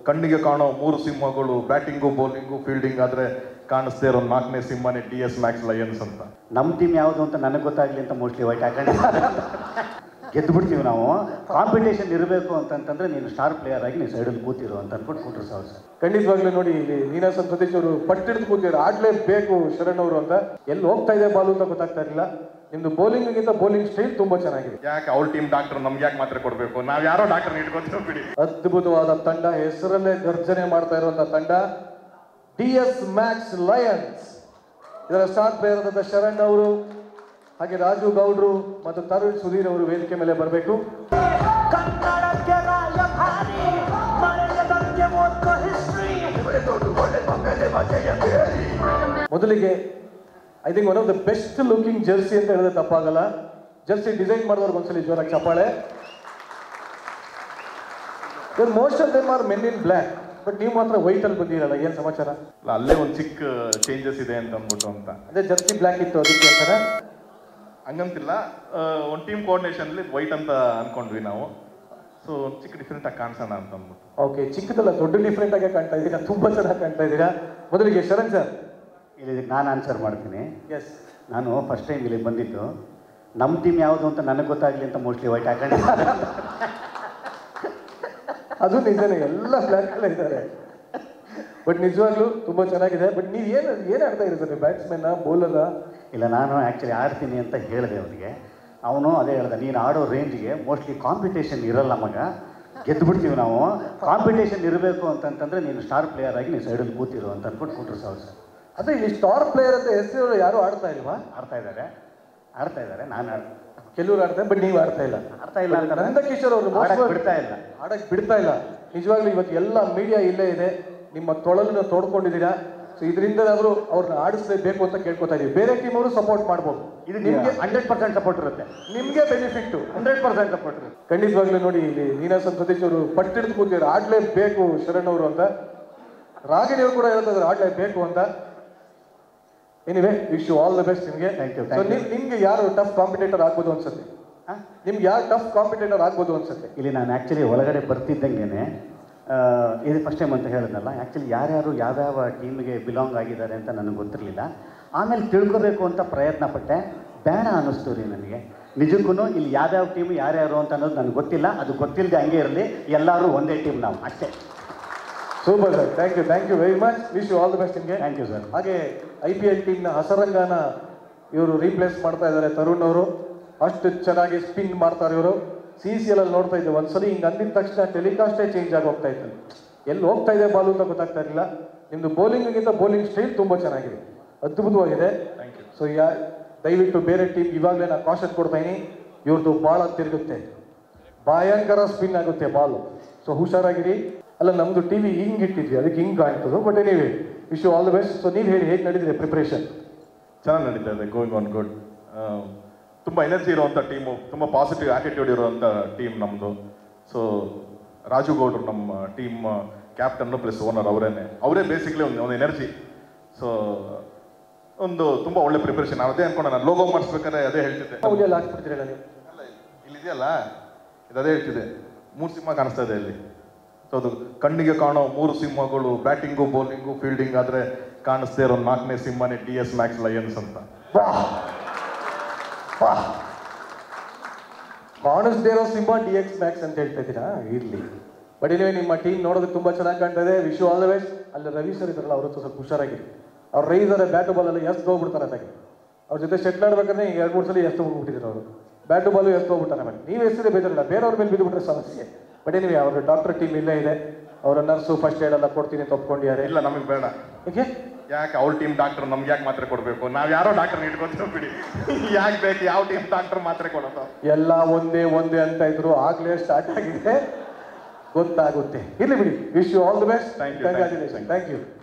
ಕಣ್ಣಿಗೆ ಕಾಣೋ ಮೂರು ಸಿಂಹಗಳು ಬ್ಯಾಟಿಂಗು ಬೌಲಿಂಗು ಫೀಲ್ಡಿಂಗ್ ಆದ್ರೆ ಕಾಣಿಸ್ದೇ ಇರೋ ನಾಲ್ಕನೇ ಸಿಂಹನೇ ಡಿ ಎಸ್ ಮ್ಯಾಕ್ಸ್ ಲಯನ್ಸ್ ಅಂತ ನಮ್ಮ ಟೀಮ್ ಯಾವುದು ಅಂತ ನನಗೆ ಗೊತ್ತಾಗಲಿ ಅಂತ ಮೋಸ್ಟ್ಲಿ ವೈಟ್ ಹಾಕೊಂಡು ಗೆದ್ದು ಬಿಡ್ತೀವಿ ನಾವು ಕಾಂಪಿಟೇಷನ್ ಇರಬೇಕು ಅಂತಂತಂದ್ರೆ ನೀನು ಸ್ಟಾರ್ ಪ್ಲೇಯರ್ ಆಗಿ ನೀನು ಸೈಡಲ್ಲಿ ಕೂತಿರು ಅಂತ ಅಂದ್ಬಿಟ್ಟು ಕೂಟ್ರು ಸಾವು ಸರ್ ಖಂಡಿತವಾಗ್ಲೂ ನೋಡಿ ಇಲ್ಲಿ ನೀನಾಸಂ ಸತೀಶ್ ಅವರು ಪಟ್ಟಿಡಿದು ಕೂತಿದ್ರು ಆಡ್ಲೇಬೇಕು ಶರಣ್ ಅವರು ಅಂತ ಎಲ್ಲಿ ಹೋಗ್ತಾ ಇದೆ ಬಾಲು ಅಂತ ಗೊತ್ತಾಗ್ತಾ ಇರಲಿಲ್ಲ ನಿಮ್ದು ಬೌಲಿಂಗ್ಗಿಂತ ಬೌಲಿಂಗ್ ಸ್ಟೈಲ್ ತುಂಬಾ ಚೆನ್ನಾಗಿದೆ ಯಾಕೆ ಅವ್ರ ಟೀಮ್ ಡಾಕ್ಟರ್ ನಮ್ಗೆ ಯಾಕೆ ಮಾತ್ರ ಕೊಡಬೇಕು ನಾವು ಯಾರೋ ಡಾಕ್ಟರ್ ಇಟ್ಕೊತೀವಿ ಬಿಡಿ ಅದ್ಭುತವಾದ ತಂಡ ಹೆಸರಲ್ಲೇ ಗರ್ಜನೆ ಮಾಡ್ತಾ ಇರುವಂತ ತಂಡ ಡಿ ಎಸ್ ಮ್ಯಾಕ್ಸ್ ಲಯನ್ಸ್ ಇದರ ಸ್ಟಾರ್ ಪ್ಲೇಯರ್ ಆದಂತ ಶರಣ್ ಅವರು ಹಾಗೆ ರಾಜು ಗೌಡ್ರು ಮತ್ತು ತರುಣ್ ಸುಧೀರ್ ಅವರು ವೇದಿಕೆ ಮೇಲೆ ಬರಬೇಕು ಕನ್ನಡಕ್ಕೆ ರಾಯಭಾರಿ ಮರೆಯದಂತೆ ಓದ್ಕೋ ಹಿಸ್ಟ್ರಿ ಮೊದಲಿಗೆ I think one of the best looking jersey ಅಂತ ಹೇಳಿದ್ರೆ ತಪ್ಪಾಗಲ್ಲ ಜರ್ಸಿ ಡಿಸೈನ್ ಮಾಡಿದವ್ರಿಗೆ ಒಂದ್ಸಲಿ ಜೋರಾಗಿ ಚಪ್ಪಾಳೆ most of them are men in black but ನೀವು ಮಾತ್ರ ವೈಟ್ ಅಲ್ಲಿ ಬಂದಿರಲ್ಲ ಏನ್ ಸಮಾಚಾರ ಅಲ್ಲ, ಅಲ್ಲೇ ಒಂದು ಚಿಕ್ಕ ಚೇಂಜಸ್ ಇದೆ ಅಂತ ಅಂದ್ಬಿಟ್ಟು ಅಂತ ಅದೇ ಜರ್ಸಿ ಬ್ಲ್ಯಾಕ್ ಇತ್ತು ಅದಕ್ಕೆ ಅಂತಾರೆ ಹಂಗಂತಿಲ್ಲ ಒಂದು ಟೀಮ್ ಕೋಆರ್ಡಿನೇಷನ್ಲಿ ವೈಟ್ ಅಂತ ಅನ್ಕೊಂಡ್ವಿ ನಾವು ಸೊ ಚಿಕ್ಕ ಡಿಫ್ರೆಂಟ್ ಆಗಿ ಕಾಣಿಸೋಣ ಅಂತ ಅಂದ್ಬಿಟ್ಟು ಓಕೆ ಚಿಕ್ಕದಲ್ಲ ದೊಡ್ಡ ಡಿಫ್ರೆಂಟ್ ಆಗಿ ಕಾಣ್ತಾ ಇದ್ದೀರಾ ತುಂಬಾ ಚೆನ್ನಾಗಿ ಕಾಣ್ತಾ ಇದ್ದೀರಾ ಮೊದಲಿಗೆ ಶರಣ್ ಸರ್ ಇಲ್ಲಿ ಇದಕ್ಕೆ ನಾನು ಆನ್ಸರ್ ಮಾಡ್ತೀನಿ ಎಸ್ ನಾನು ಫಸ್ಟ್ ಟೈಮ್ ಇಲ್ಲಿ ಬಂದಿದ್ದು ನಮ್ಮ ಟೀಮ್ ಯಾವುದು ಅಂತ ನನಗೆ ಗೊತ್ತಾಗಲಿ ಅಂತ ಮೋಸ್ಟ್ಲಿ ವೈಟ್ ಹಾಕೊಂಡು ಅದು ನಿಜನೇ ಎಲ್ಲ ಬ್ಲ್ಯಾಕ್ ಅಲ್ಲೇ ಇದ್ದಾರೆ ಬಟ್ ನಿಜವಾಗ್ಲೂ ತುಂಬಾ ಚೆನ್ನಾಗಿದೆ ಬಟ್ ನೀವು ಏನು ಏನು ಆಡ್ತಾ ಇರ್ತಾರೆ ಬ್ಯಾಟ್ಸ್ಮನ್ ಬೌಲರ ಇಲ್ಲ ನಾನು ಆ್ಯಕ್ಚುಲಿ ಆಡ್ತೀನಿ ಅಂತ ಹೇಳಿದೆ ಅವನಿಗೆ ಅವನು ಅದೇ ಹೇಳ್ದೆ ನೀನು ಆಡೋ ರೇಂಜ್ಗೆ ಮೋಸ್ಟ್ಲಿ ಕಾಂಪಿಟೇಷನ್ ಇರಲ್ಲ ಮಗ ಗೆದ್ದು ಬಿಡ್ತೀವಿ ನಾವು ಕಾಂಪಿಟೇಷನ್ ಇರಬೇಕು ಅಂತಂತಂದ್ರೆ ನೀನು ಸ್ಟಾರ್ ಪ್ಲೇಯರ್ ಆಗಿ ನೀನು ಸೈಡಲ್ಲಿ ಕೂತಿರು ಅಂತ ಅಂದ್ಬಿಟ್ಟು ಕೂಟ್ರು ಸಾವು ಸರ್ ಅದೇ ಇಲ್ಲಿ ಸ್ಟಾರ್ ಪ್ಲೇಯರ್ ಅಂತ ಹೆಸರು ಯಾರು ಆಡ್ತಾ ಇಲ್ವಾ ಆಡ್ತಾ ಇದ್ದಾರೆ ಆಡ್ತಾ ಇದ್ದಾರೆ ನಾನು ಆಡ್ ಕೆಲವ್ರು ಆಡ್ತಾರೆ ಬಟ್ ನೀವು ಆಡ್ತಾ ಇಲ್ಲ ಆಡ್ತಾ ಇಲ್ಲ ಅಂತ ನಂದಕಿಶೋರ್ ಅವರು ಆಡಕ್ ಬಿಡ್ತಾ ಇಲ್ಲ ಆಡಕ್ ಬಿಡ್ತಾ ಇಲ್ಲ ನಿಜವಾಗ್ಲೂ ಇವತ್ತು ಎಲ್ಲ ಮೀಡಿಯಾ ಇಲ್ಲೇ ಇದೆ ನಿಮ್ಮ ತೊಳಲನ್ನ ತೋಡ್ಕೊಂಡಿದ್ದೀರಾ ಸೊ ಇದರಿಂದಾದ್ರೂ ಅವ್ರನ್ನ ಆಡಿಸ್ಲೇಬೇಕು ಅಂತ ಕೇಳ್ಕೊತಾ ಇದೀವಿ ಬೇರೆ ಟೀಮ್ ಅವರು ಸಪೋರ್ಟ್ ಮಾಡ್ಬೋದು ಇದು ನಿಮಗೆ ಹಂಡ್ರೆಡ್ ಪರ್ಸೆಂಟ್ ಸಪೋರ್ಟ್ ಇರುತ್ತೆ ನಿಮ್ಗೆ ಬೆನಿಫಿಟ್ ಹಂಡ್ರೆಡ್ ಪರ್ಸೆಂಟ್ ಸಪೋರ್ಟ್ ಇರುತ್ತೆ ಖಂಡಿತವಾಗ್ಲೂ ನೋಡಿ ಇಲ್ಲಿ ನೀನಾಸಂ ಸತೀಶ್ ಅವರು ಪಟ್ಟಿಡಿದು ಕೂತಿದ್ರು ಆಡ್ಲೇಬೇಕು ಶರಣ್ ಅವರು ಅಂತ ರಾಗಿಣಿ ಅವರು ಕೂಡ ಹೇಳ್ತಾ ಇದ್ದಾರೆ ಆಡ್ಲೇಬೇಕು ಅಂತ anyway wish you all the best ನಿಮಗೆ Thank you, so thank you. ನಿಮ್ಗೆ ಯಾರು ಟಫ್ ಕಾಂಪಿಟೇಟರ್ ಆಗ್ಬೋದು ಅನ್ಸುತ್ತೆ ಹಾಂ ನಿಮ್ಗೆ ಯಾರು ಟಫ್ ಕಾಂಪಿಟೇಟರ್ ಆಗ್ಬೋದು ಅನ್ಸುತ್ತೆ ಇಲ್ಲಿ ನಾನು ಆ್ಯಕ್ಚುಲಿ ಒಳಗಡೆ ಬರ್ತಿದ್ದಂಗೆ ಇದು ಫಸ್ಟ್ ಟೈಮ್ ಅಂತ ಹೇಳಿದ್ನಲ್ಲ ಆ್ಯಕ್ಚುಲಿ ಯಾರ್ಯಾರು ಯಾವ್ಯಾವ ಟೀಮಿಗೆ ಬಿಲಾಂಗ್ ಆಗಿದ್ದಾರೆ ಅಂತ ನನಗೆ ಗೊತ್ತಿರಲಿಲ್ಲ ಆಮೇಲೆ ತಿಳ್ಕೊಬೇಕು ಅಂತ ಪ್ರಯತ್ನ ಪಟ್ಟೆ ಬೇಡ ಅನ್ನಿಸ್ತು ರೀ ನನಗೆ ನಿಜಕ್ಕೂ ಇಲ್ಲಿ ಯಾವ್ಯಾವ ಟೀಮ್ ಯಾರ್ಯಾರು ಅಂತ ಅನ್ನೋದು ನನಗೆ ಗೊತ್ತಿಲ್ಲ ಅದು ಗೊತ್ತಿಲ್ಲದೆ ಹಂಗೆ ಇರಲಿ ಎಲ್ಲರೂ ಒಂದೇ ಟೀಮ್ ನಾವು ಅಷ್ಟೇ super sir thank you thank you very much wish you all the best ನಿಮಗೆ ಥ್ಯಾಂಕ್ ಯು ಸರ್ ಹಾಗೆ ಐ ಪಿ ಎಲ್ ಟೀಮ್ನ ಹಸರಂಗಾನ ಇವರು ರೀಪ್ಲೇಸ್ ಮಾಡ್ತಾ ಇದ್ದಾರೆ ತರುಣ್ ಅವರು ಅಷ್ಟು ಚೆನ್ನಾಗಿ ಸ್ಪಿನ್ ಮಾಡ್ತಾರೆ ಇವರು ಸಿ ಸಿ ಎಲ್ ಅಲ್ಲಿ ನೋಡ್ತಾ ಇದ್ದೆ ಒಂದ್ಸಲಿ ಹಿಂಗೆ ಅಂದಿದ ತಕ್ಷಣ ಟೆಲಿಕಾಸ್ಟೇ ಚೇಂಜ್ ಆಗಿ ಹೋಗ್ತಾ ಇತ್ತು ಎಲ್ಲಿ ಹೋಗ್ತಾ ಇದೆ ಬಾಲು ಅಂತ ಗೊತ್ತಾಗ್ತಾ ಇರಲಿಲ್ಲ ನಿಮ್ದು ಬೌಲಿಂಗ್ಗಿಂತ ಬೌಲಿಂಗ್ ಸ್ಟೈಲ್ ತುಂಬಾ ಚೆನ್ನಾಗಿದೆ ಅದ್ಭುತವಾಗಿದೆ ಸೊ ಯಾ ದಯವಿಟ್ಟು ಬೇರೆ ಟೀಮ್ ಇವಾಗಲೇ ನಾನು ಕಾಶನ್ ಕೊಡ್ತಾ ಇದೀನಿ ಇವ್ರದ್ದು ಭಾಳ ತಿರುಗುತ್ತೆ ಭಯಂಕರ ಸ್ಪಿನ್ ಆಗುತ್ತೆ ಬಾಲು ಸೊ ಹುಷಾರಾಗಿರಿ ಅಲ್ಲ ನಮ್ದು ಟಿವಿ ಹಿಂಗ್ ಇಟ್ಟಿದ್ವಿ ಅದಕ್ಕೆ ಹಿಂಗ್ ಕಾಣ್ತದೆ but anyway wish all the best so ನೀವು ಹೇಳಿ ಹೇಗೆ ನಡೀತಿದೆ ಪ್ರಿಪ್ರೇಷನ್ ಚೆನ್ನಾಗಿ ನಡೀತಾ ಇದೆ ಗೋಯಿಂಗ್ ಆನ್ ಗುಡ್ ತುಂಬ ಎನರ್ಜಿ ಇರುವಂಥ ಟೀಮು ತುಂಬ ಪಾಸಿಟಿವ್ ಆಟಿಟ್ಯೂಡ್ ಇರುವಂಥ ಟೀಮ್ ನಮ್ಮದು ಸೊ ರಾಜು ಗೌಡ್ರು ನಮ್ಮ ಟೀಮ್ ಕ್ಯಾಪ್ಟನ್ನು ಪ್ಲಸ್ ಓನರ್ ಅವರೇನೆ ಅವರೇ ಬೇಸಿಕ್ಲಿ ಒಂದು ಒಂದು ಎನರ್ಜಿ ಸೊ ಒಂದು ತುಂಬ ಒಳ್ಳೆ ಪ್ರಿಪರೇಷನ್ ಅದೇ ಅನ್ಕೊಂಡೆ ನಾನು ಲೋಗೋ ಮಾಡಿಸ್ಬೇಕಾದ್ರೆ ಅದೇ ಹೇಳ್ತಿದ್ದೆ ಮೌಲ್ಯಲ್ಲಿ ಹಾಕ್ಬಿಡ್ತೀರಲ್ಲ ನೀವು ಅಲ್ಲ, ಇಲ್ಲಿದೆಯಲ್ಲ ಇದು ಅದೇ ಹೇಳ್ತಿದೆ ಮೂರು ಸಿಂಹ ಕಾಣಿಸ್ತಾ ಇದೆ ಇಲ್ಲಿ ಸೊ ಅದು ಕಣ್ಣಿಗೆ ಕಾಣೋ ಮೂರು ಸಿಂಹಗಳು ಬ್ಯಾಟಿಂಗು ಬೌಲಿಂಗು ಫೀಲ್ಡಿಂಗ್ ಆದ್ರೆ ಕಾಣಿಸ್ದೇ ಇರೋ ನಾಲ್ಕನೇ ಸಿಂಹನೇ ಡಿ ಎಸ್ ಮ್ಯಾಕ್ಸ್ ಲಯನ್ಸ್ ಅಂತ ಕಾಣಿಸ್ದೇ ಇರೋ ಸಿಂಹ ಡಿ ಎಕ್ಸ್ ಮ್ಯಾಕ್ಸ್ ಅಂತ ಹೇಳ್ತಾ ಇದ್ದೀರಾ ಇರ್ಲಿ ಬಟ್ ಇಲ್ಲವೇ ನಿಮ್ಮ ಟೀಮ್ ನೋಡೋದಕ್ಕೆ ತುಂಬಾ ಚೆನ್ನಾಗಿ ಕಾಣ್ತಾ ಇದೆ ವಿಶ್ ಆಲ್ ದ ಬೆಸ್ಟ್ ಅಲ್ಲಿ ರವಿ ಸರ್ ಇದ್ದಾರಲ್ಲ ಅವ್ರ ಹತ್ರ ಸ್ವಲ್ಪ ಹುಷಾರಾಗಿರಿ ಅವ್ರು ರೈಸರ್ ಬ್ಯಾಟು ಬಾಲ್ ಎಲ್ಲ ಎಷ್ಟು ಹೋಗ್ಬಿಡ್ತಾರೆ ಅದಾಗೆ ಅವ್ರ ಜೊತೆ ಸೆಟ್ಲ್ ಆಡ್ಬೇಕಾದ್ರೆ ಈಗ ಎರಡು ಮೂರು ಸಲ ಎಷ್ಟು ಹೋಗ್ಬಿಟ್ಟಿದ್ರು ಅವರು ಬ್ಯಾಟು ಬಾಲು ಎಷ್ಟು ಹೋಗ್ಬಿಟ್ಟಾರೆ ಆಮೇಲೆ ನೀವು ಎಷ್ಟಿದೆ ಬೇಜಾರಿಲ್ಲ ಬೇರೆಯವ್ರ ಮೇಲೆ ಬಿದ್ದುಬಿಟ್ರೆ ಸಮಸ್ಯೆ ಬಟ್ ಏನಿವೆ ಅವ್ರ ಡಾಕ್ಟರ್ ಟೀಮ್ ಇಲ್ಲೇ ಇದೆ ಅವರ ನರ್ಸು ಫಸ್ಟ್ ಏಡ್ ಎಲ್ಲ ಕೊಡ್ತೀನಿ ಅಂತ ಒಪ್ಕೊಂಡಿದ್ದಾರೆ ಇಲ್ಲ ನಮಗೆ ಬೇಡ ಓಕೆ ಯಾಕೆ ಅವ್ರ ಟೀಮ್ ಡಾಕ್ಟರ್ ನಮ್ಗೆ ಯಾಕೆ ಮಾತ್ರೆ ಕೊಡಬೇಕು ನಾವು ಯಾರೋ ಡಾಕ್ಟರ್ ಇಟ್ಕೊತೀವಿ ಬಿಡಿ ಯಾಕೆ ಬೇಕು ಯಾವ ಟೀಮ್ ಡಾಕ್ಟರ್ ಮಾತ್ರೆ ಕೊಡೋದು ಎಲ್ಲ ಒಂದೇ ಒಂದೇ ಅಂತ ಇದ್ರು ಆಗ್ಲೇ ಸ್ಟಾರ್ಟ್ ಆಗಿದೆ ಗೊತ್ತಾಗುತ್ತೆ ಇರ್ಲಿ ಬಿಡಿ wish you all the best Thank you, thank you, congratulation thank you